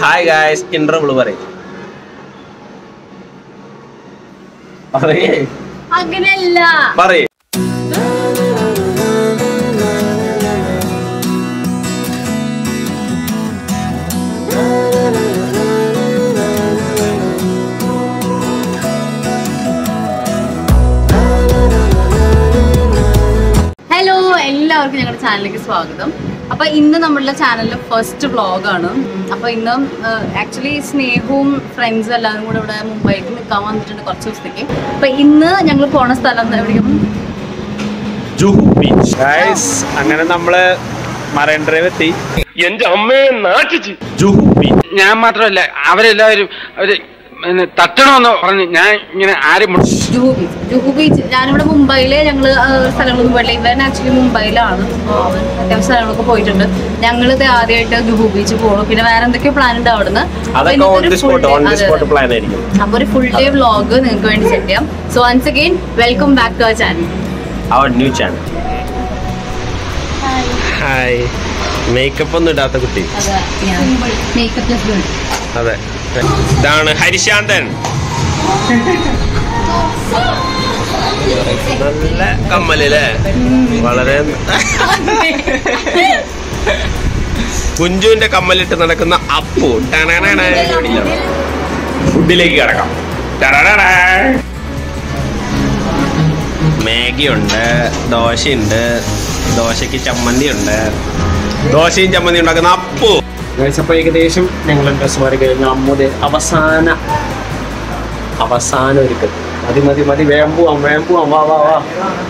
Hi guys interview പറയും പറയേ അങ്ങനെയല്ല പറയേ ഹലോ എല്ലാവർക്കും ഞങ്ങളുടെ ചാനലിലേക്ക് സ്വാഗതം അപ്പൊ ഇന്ന് നമ്മളുടെ ചാനലിലെ ഫസ്റ്റ് വ്ളോഗാണ് അപ്പൊ ഇന്ന് ആക്ച്വലി സ്നേഹവും ഫ്രണ്ട്സും എല്ലാവരും കൂടെ ഇവിടെ മുംബൈക്ക് നിൽക്കാൻ വന്നിട്ടുണ്ട് കുറച്ച് ദിവസത്തേക്ക് അപ്പൊ ഇന്ന് ഞങ്ങൾ പോണ സ്ഥലം എവിടെയും ജുഹു ബീച്ച് ഗായ്സ് അങ്ങനെ നമ്മള് മറൈൻ ഡ്രൈവ് എത്തി എന്റെ അമ്മയെ നാട്ടിച്ച് ജുഹു ബീച്ച് ഞാൻ മാത്രമല്ല അവരെല്ലാവരും അവര് പിന്നെ തട്ടണമെന്ന് പറഞ്ഞ് ഞാൻ ഇങ്ങനെ ആരും മുടി- ജുഹു ബീച്ച് ജുഹു ബീച്ച് ഞാനിവിടെ മുംബൈയിലെ ഞങ്ങൾ സ്ഥലങ്ങളൊന്നും പോയിട്ടില്ല ഇവൻ ആക്ച്വലി മുംബൈയിലാണ് അപ്പോൾ അവൻ അത്യാവശ്യം സ്ഥലങ്ങളൊക്കെ പോയിട്ടുണ്ട് ഞങ്ങൾ ഇത് ആദ്യമായിട്ട് ജുഹു ബീച്ച് പോകും പിന്നെ വേറെ എന്തൊക്കെയോ പ്ലാൻ ഉണ്ട് അവിടുന്ന് അപ്പൊ അതൊക്കെ ഇന്നത്തെ ഓൺ ഒരു the full spot day- on the അതെ, സ്പോട്ട് അതെ. പ്ലാൻ ആയിരിക്കും അപ്പൊ ഒരു ഫുൾ ഡേ വ്ളോഗ് നിങ്ങൾക്ക് വേണ്ടി സെറ്റ് ചെയ്യാം so once again welcome back to our channel our new channel hi makeup ഒന്നും ഇടാത്ത കുട്ടി മേക്കപ്പ് അതെ ഇതാണ് ഹരിശാന്തൻ നല്ല കമ്മലല്ലേ വളരെ കുഞ്ചുവിന്റെ കമ്മലിട്ട് നടക്കുന്ന അപ്പു ടണണണ. ഫുഡിലേക്ക് കിടക്കാം ടണണണ. മാഗി ഉണ്ട് ദോശയുണ്ട് ദോശക്ക് ചമ്മന്തി ഉണ്ട് ദോശയും ചമ്മന്തി ഉണ്ടാക്കുന്ന അപ്പു അപ്പോൾ ഏകദേശം ഞങ്ങൾ ഡ്രസ് മാറി കഴിഞ്ഞു അമ്മുടെ അവസാന അവസാന ഒരുക്കൽ മതി മതി മതി വേഗം പോവാം വേഗം പോവാം വാ വാ വാ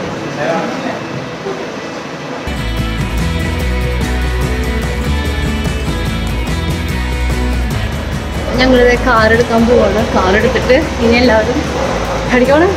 ഞങ്ങളിത് കാർ എടുക്കാൻ പോവാണ് കാർ എടുത്തിട്ട് ഇനി എല്ലാവരും അടിക്കണം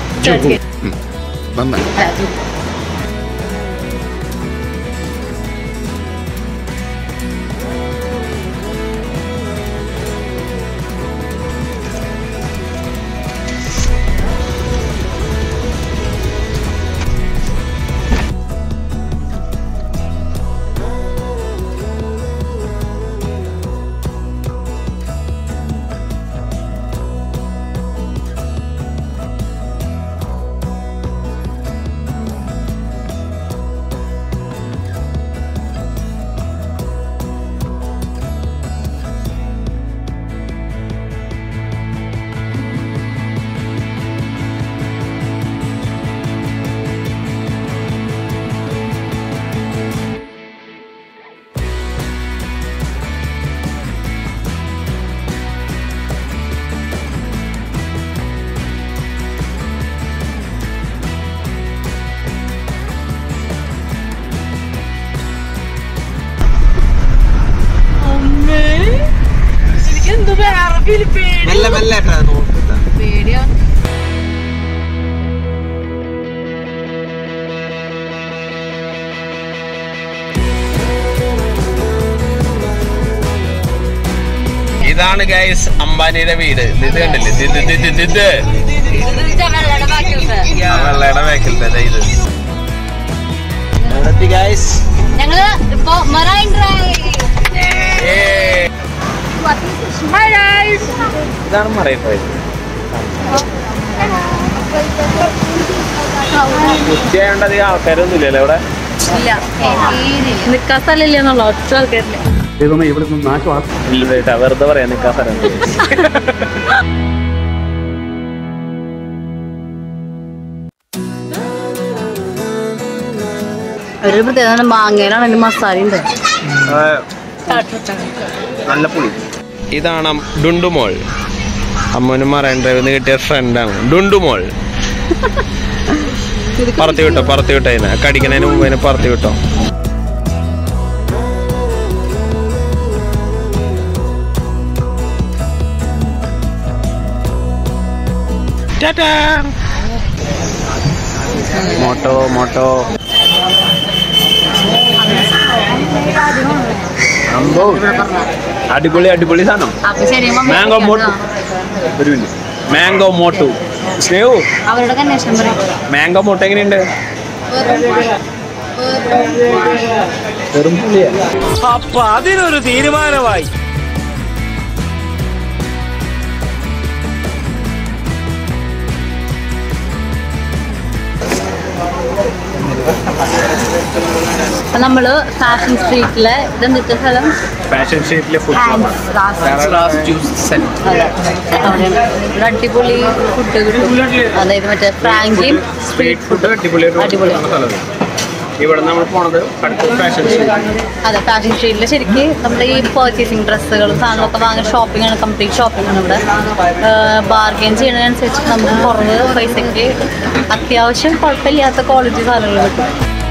പേടിയാണ് ഇതാണ് ഗൈസ് അംബാനിയുടെ വീട് ഇത് ഇത് കണ്ടില്ലേ ഇത് ഇത് ഇത് ഇത് ഇത് ആ വെള്ളയുടെ ബാക്കിലത്തെ ഇത് എവിടെത്തി ഗൈസ് ഞങ്ങള് ഇപ്പൊ മറൈൻ ഡ്രൈവ് ഇതാണ് മറൈൻ ഡ്രൈവ് ഉച്ചയായോണ്ട് അധികം ആൾക്കാരൊന്നും ഇല്ലല്ലോ ഇവിടെ ഇല്ല നിക്കാൻ സ്ഥലമില്ല എന്നുള്ള ഒറ്റ ആൾക്കാരില്ല ദൈവമേ ഇവിടെ നിന്ന് നാശം ഇല്ല ചേട്ടാ വെറുതെ പറയാൻ നിൽക്കാൻ സ്ഥലം ഒരു പ്രത്യേകത മാങ്ങയിലാണ് അതിന്റെ മസാല ഉണ്ട് നല്ല പുളി ഇതാണ് ഡുണ്ടുമോൾ അമ്മനും മറൈൻ ഡ്രൈവിൽ നിന്ന് കിട്ടിയ ഫ്രണ്ടാണ് ഡുണ്ടുമോൾ പറത്തി വിട്ടോ പറത്തി വിട്ടോ അതിനെ കടിക്കുന്നതിന് മുമ്പ് അതിനെ പറത്തി വിട്ടോ ടാറ്റാ. മോട്ടോ മോട്ടോ അമ്പോ അടിപൊളി അടിപൊളി സാധനം അപ്പൊ ശരി മമ്മി മാംഗോ മോട്ടു ഒരു മിനിറ്റ് മാംഗോ മോട്ടു സ്നേഹു അവരുടെ അന്വേഷണം പറയും മാംഗോ മോട്ടു എങ്ങനെയുണ്ട് വെറും പുളിയാ അപ്പൊ അതിനൊരു തീരുമാനമായി നമ്മള് ഫാഷൻ സ്ട്രീറ്റിലെ ഇതെന്തിട്ട സ്ഥലം ഫാഷൻ ഷീറ്റിലെ ഫുഡ് ഹാൻഡ്സ് ജ്യൂസ് സെറ്റ് അതെ അവിടെയാണ് ഇവിടെ അടിപൊളി ഫുഡ് കിട്ടും അതായത് മറ്റേ ഫ്രാങ്കിയും സ്ട്രീറ്റ് ഫുഡ് അടിപൊളിയായിട്ട് അടിപൊളിയാണ്. സ്ഥലമാണ് ഇവിടെ നമ്മൾ പോണത് അടുത്ത ഫാഷൻ ഷീറ്റ് അതെ ഫാഷൻ സ്ട്രീറ്റിൽ ശരിക്കും നമ്മുടെ ഈ പർച്ചേസിങ് ഡ്രസ്സുകളും സാധനങ്ങളൊക്കെ വാങ്ങാൻ ഷോപ്പിംഗ് ആണ് കംപ്ലീറ്റ് ഷോപ്പിംഗ് ആണ് ഇവിടെ ബാർഗെയിൻ ചെയ്യുന്നതിനനുസരിച്ച് നമുക്ക് കുറവ് പൈസയ്ക്ക് അത്യാവശ്യം കുഴപ്പമില്ലാത്ത ക്വാളിറ്റി സാധനങ്ങൾ കിട്ടും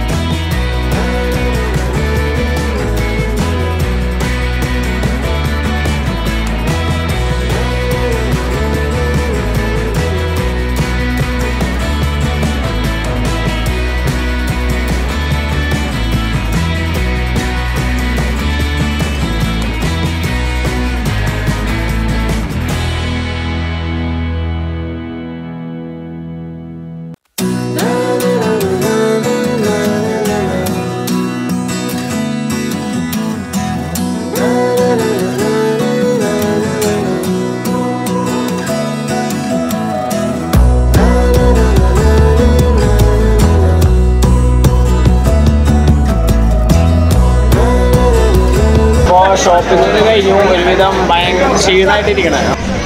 ഇപ്പോൾ ഷോപ്പിംഗ് ഒക്കെ കഴിഞ്ഞു ഒരുവിധം ഭയങ്കര ക്ഷീണമായിട്ടിരിക്കണേ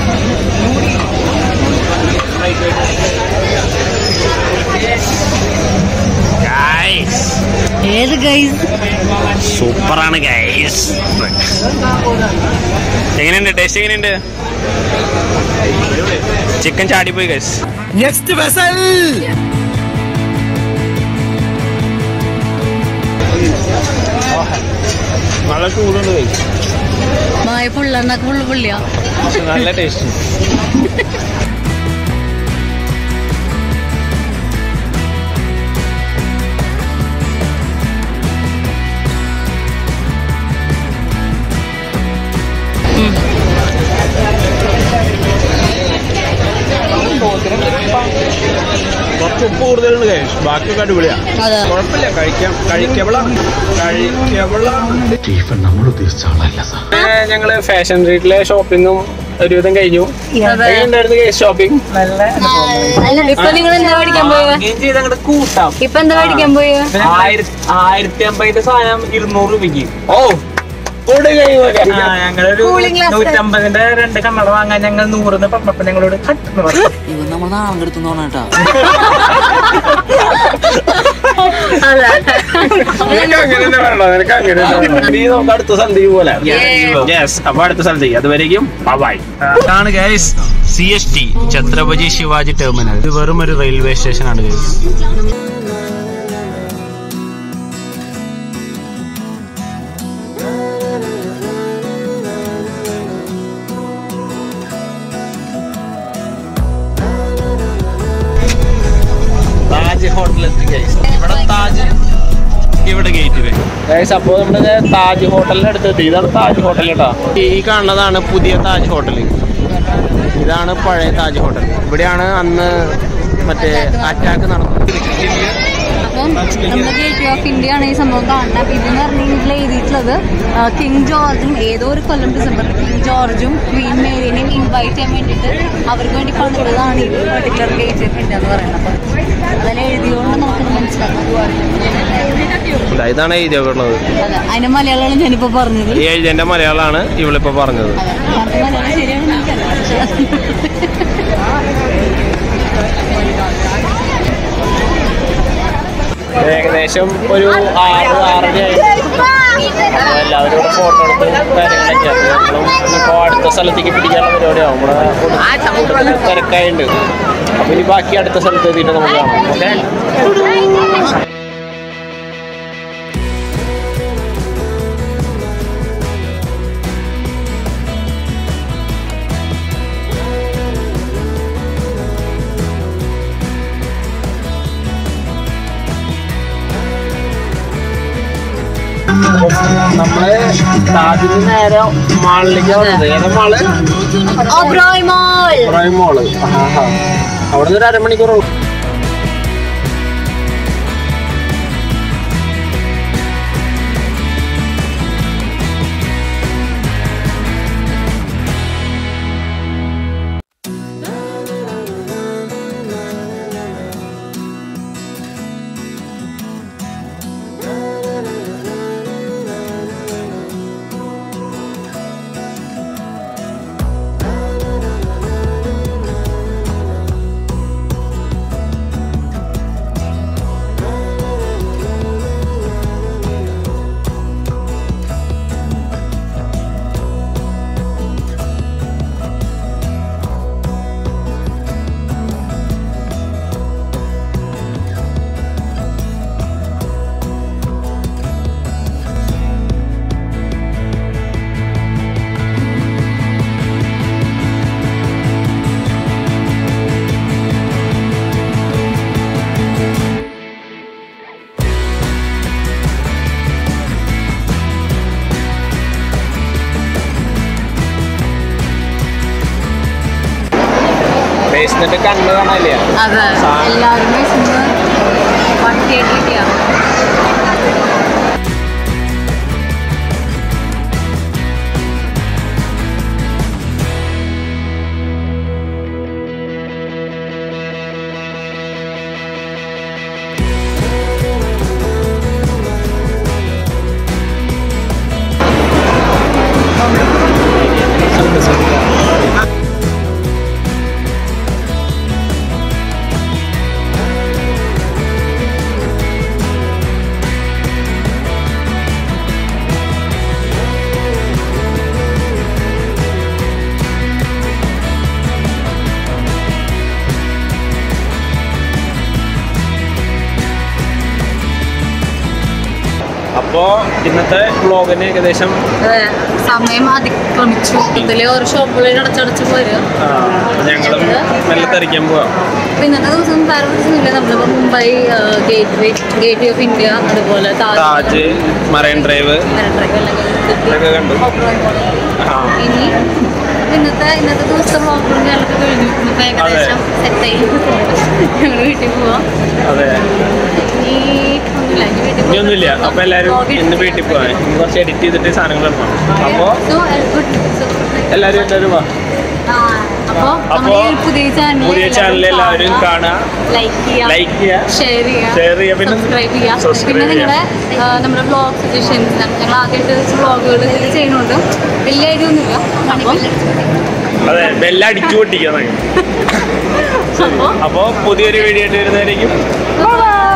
ഏത് ഗൈസ് സൂപ്പറാണ് ഗൈസ് എങ്ങനെയുണ്ട് ടേസ്റ്റ് എങ്ങനെയുണ്ട് ചിക്കൻ ചാടിപ്പോയി ഗൈസ് നെക്സ്റ്റ് വെസൽ നല്ല ചൂടുണ്ട് ഗൈസ് മായ പുള്ളന്നൊക്കെ പുള്ളി പുള്ളിയാ നല്ല ടേസ്റ്റ് കുറച്ച് ഉപ്പ് കൂടുതലുണ്ട് ഗൈസ് ബാക്കിയൊക്കെ അടിപൊളിയാ അതെ കുഴപ്പമില്ല കഴിക്കാം കഴിക്കബിളാണ് കഴിക്കബിളാണ് ഞങ്ങള് ഫാഷൻ സ്ട്രീറ്റിലെ ഷോപ്പിങ്ങും ഒരുവിധം കഴിഞ്ഞു എങ്ങനെയുണ്ടായിരുന്നു കേസ് ഷോപ്പിംഗ് ഇപ്പൊ നിങ്ങൾ എന്താ മേടിക്കാൻ പോയത് ചെയ്ത് അങ്ങോട്ട് കൂട്ടാം ഇപ്പൊ എന്താ മേടിക്കാൻ പോയത് ആയിരത്തി ആയിരത്തി അമ്പതിന്റെ സാധനം ഇരുന്നൂറ് രൂപയ്ക്ക് ഓ കൂടെ ആ, ഞങ്ങളൊരു Cooling glass. നൂറ്റമ്പതിന്റെ രണ്ട് കണ്ണട വാങ്ങാൻ ഞങ്ങൾ നൂറിന് പറഞ്ഞപ്പോ ഞങ്ങളോട് കട്ടെന്ന് പറഞ്ഞു ഇവൻ നമ്മൾ നാളെ കെടുത്തുന്നോണ കേട്ടാ നിനക്ക് അങ്ങനെ തന്നെ വേണോ നിനക്ക് അങ്ങനെ തന്നെ വേണോ? ഇനി നമുക്ക് അടുത്ത സന്ധ്യ പോലെ യെസ് അപ്പൊ അടുത്ത സന്ധ്യ അതുവരേക്കും ബൈ ഇതാണ് guys C S T Chhatrapati Shivaji terminal ഇത് വെറും ഒരു റെയിൽവേ സ്റ്റേഷൻ ആണ് ഗൈസ് താജ് ഹോട്ടലെത്തി ഗൈസ് ഇവിടെ താജ് ഇവിടെ ഗേറ്റ് ഗൈസ് അപ്പോൾ നമ്മുടെ താജ് ഹോട്ടലിന്റെ അടുത്തെത്തി ഇതാണ് താജ് ഹോട്ടൽ കേട്ടോ ഈ കാണുന്നതാണ് പുതിയ താജ് ഹോട്ടൽ ഇതാണ് പഴയ താജ് ഹോട്ടൽ ഇവിടെയാണ് അന്ന് മറ്റേ അറ്റാക്ക് നടന്നത് അപ്പം നമ്മുടെ ഗേറ്റ് ഓഫ് ഇന്ത്യ ആണ് ഈ സംഭവം കാണുന്നത് അപ്പൊ ഇതെന്ന് പറഞ്ഞാൽ ഇതിൽ എഴുതിയിട്ടുള്ളത് ആ, കിങ് ജോർജും ഏതോ ഒരു കൊല്ലം ഡിസംബറിൽ കിങ് ജോർജും ക്വീൻ മേരിനെയും ഇൻവൈറ്റ് ചെയ്യാൻ വേണ്ടിയിട്ട് അവർക്ക് വേണ്ടി പണിതതാണ് ഈ പെർട്ടിക്കുലർ ഗേറ്റ് ഓഫ് ഇന്ത്യ എന്ന് പറയുന്നത് അപ്പം അതിൽ എഴുതിയോണ്ട് നമുക്ക് മനസ്സിലാക്കാം ഇതാ, ഇതാണ് എഴുതിയുള്ളത് അതെ അതിന്റെ മലയാളമാണ് ഞാനിപ്പോ പറഞ്ഞത് ഈ എഴുതിന്റെ മലയാളമാണ് ഇവളിപ്പോ പറഞ്ഞത് അതെ യഥാർത്ഥ മലയാളം ശരിയാണെന്ന് എനിക്കറിയാം ഏകദേശം ഒരു ആറ് ആറരയായി അപ്പൊ എല്ലാവരും കൂടെ ഫോട്ടോ എടുത്ത് കാര്യങ്ങളൊക്കെ അപ്പൊ നമ്മളും ഇനിയിപ്പോ അടുത്ത സ്ഥലത്തേക്ക് പിടിക്കാനുള്ള പരിപാടിയാവും നമ്മളെ കൂടുതൽ തിരക്കായുണ്ട് അപ്പൊ ഇനി ബാക്കി അടുത്ത സ്ഥലത്ത് എത്തിയിട്ട് നമുക്ക് കാണാം ഓക്കെ നമ്മള് താജിന് നേരെ മാളിലേക്ക് വന്നത് ഏതാ മാള് ഒബ്രോയ് മോൾ ഇബ്രാഹിം മോള് ആഹാ. അവിടെ നിന്ന് ഒരു അരമണിക്കൂറുള്ളൂ വിശന്നിട്ട് കണ്ണ് കാണാനില്ല അതെ എല്ലാവരും വിശന്ന് വട്ടിയായിട്ടിരിക്കുക അപ്പോ ഇന്നത്തെ വ്ളോഗിന് ഏകദേശം അതെ സമയം അതിക്രമിച്ചു ഇതിലെ ഓരോ ഷോപ്പുകളിൽ അടച്ചടച്ച് പോരും ആ, ഞങ്ങളും മെല്ലെ തെറിക്കാൻ പോവാം അപ്പൊ ഇന്നത്തെ ദിവസം വേറെ ദിവസമില്ല നമ്മളിപ്പോ Mumbai gateway gateway of India അതുപോലെ താജ് മറൈൻ ഡ്രൈവ് ഇതൊക്കെ കണ്ടു. ആ. ഇനി ഇന്നത്തെ ഇന്നത്തെ ദിവസത്തെ വ്ളോഗും ഞങ്ങൾക്ക് കഴിഞ്ഞു ഇന്നിപ്പോ ഏകദേശം സെറ്റായി ഞങ്ങൾ വീട്ടിൽ പോവാം അതെ ഇനി ഒന്നുമില്ല ഇനി വീട്ടിൽ ഇനി ഒന്നുമില്ല അപ്പൊ എല്ലാരും ഇന്ന് വീട്ടിൽ പോവാൻ ഇന്ന് കുറച്ച് എഡിറ്റ് ചെയ്തിട്ട് സാധനങ്ങൾ എടുക്കണം അപ്പോ എല്ലാരും എല്ലാവരും വാ അപ്പൊ അപ്പോ നമ്മുടെ ഈ പുതിയ ചാനൽ പുതിയ ചാനൽ എല്ലാവരും കാണുക ലൈക്ക് ചെയ്യുക ലൈക്ക് ചെയ്യുക ഷെയർ ചെയ്യുക ഷെയർ ചെയ്യുക പിന്നെ സബ്സ്ക്രൈബ് ചെയ്യുക subscribe പിന്നെ ചെയ്യുക. നിങ്ങളുടെ ആ, നമ്മുടെ ബ്ലോഗ് സജഷൻസ് ഞങ്ങൾ ആദ്യമായിട്ട് വ്ളോഗുകൾ ഇതിൽ ചെയ്യുന്നുണ്ട് വലിയ ഐഡിയ ഒന്നുമില്ല അപ്പം അതെ ബെല്ലടിച്ചു പൊട്ടിക്കണം അപ്പോൾ അപ്പോ പുതിയൊരു വീഡിയോ ആയിട്ട് വരുന്നതായിരിക്കും ബൈ